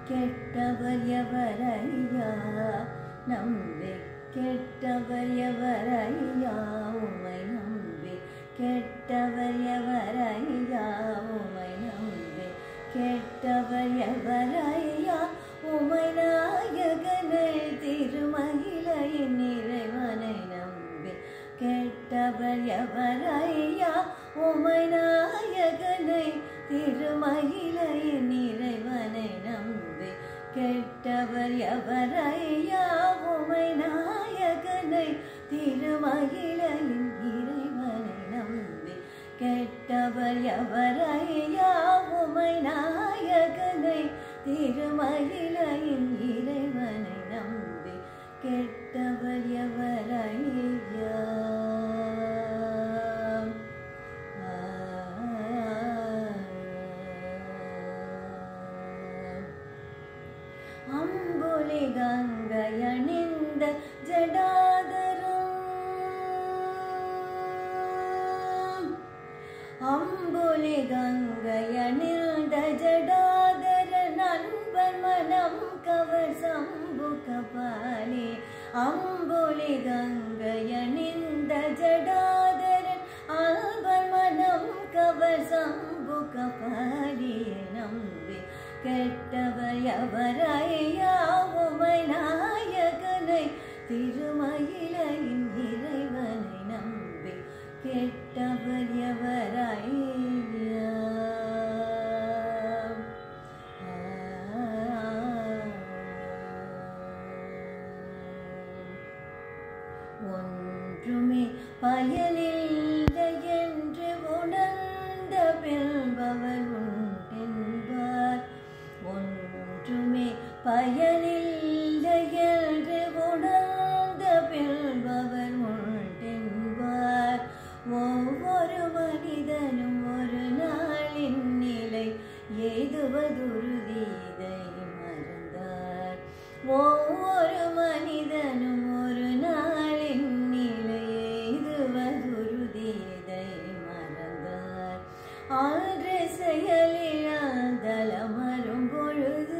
கெட்டவர் எவரையா நம்பி கெட்டவர் எவரையா உமை நம்பி கெட்டவர் எவரையா உமை நம்பி கெட்டவர் எவரையா உமை நாயகனை திருமகிழையின் இறைவனை நம்பி கெட்டவர் எவரையா உமை நாயகனை திருமகிழையின் இறைவனை நம்பி கெட்டவர் எவரையா உமை நாயகனை திருமகிழையின் இறைவனை நம்பி கெட்டவர் எவரையா உமை நாயகனை திருமகிழையின் இறைவனை நம்பி கெட்டவர் எவரையா அம்புலி கங்கையணிந்த ஜடாதரம் அம்புலி கங்கையணிந்த ஜடாதர நண்பர் மனம் கவர் சம்பு கபாலி அம்புலி கங்கையணிந்த ஜடாதரன் அல்பர் மனம் கவர் சம்பு கபாலி நம்பி கெட்டவர் எவரையா உமை நாயகனை திருமயிலையின் இறைவனை நம்பி கெட்டவர் எவரையா ஒன்றுமே பயனில்லை என்று உணர்ந்த பின்பவர் உண்டென்பார் ஒன்றுமே பயனில்லை என்று உணர்ந்த பின்பவர் உண்டென்பார் ஒவ்வொரு மனிதனும் ஒரு நாளின் நிலை ஏதுவதுருதீதை மறந்தார் ஒவ்வொரு மனிதனும் ஒரு நாளின் நிலை ஏதுவதுருதீதை மறந்தார் ஆறு செயலிழந்தலம் வரும் பொழுது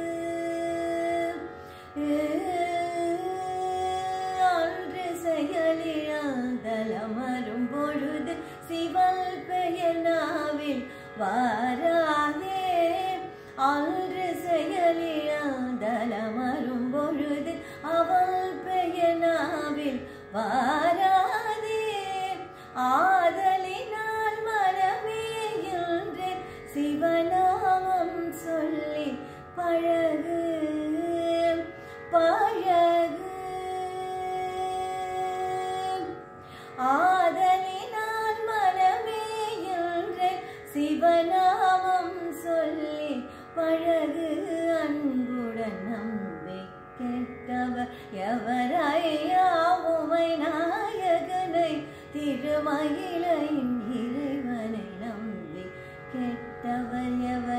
ஆறு செயலிழந்தலம் வரும் பொழுது சிவல் பெயர் நாவில் வாராதே ஆறு செயலிழந்தலம் வரும் பொழுது அவள் பெயர் நாவில் வாராதே ஆதலினால் மனமே என்று சிவநாமம் சொல்லி பழகு பழகு ஆதலினால் மனமே என்று சிவநாமம் சொல்லி பழகு அன்புடன் நம்பி கெட்டவர் எவரையா உமை நாயகனை திருமயிலையின் இறைவனை நம்பி கெட்டவர் எவர்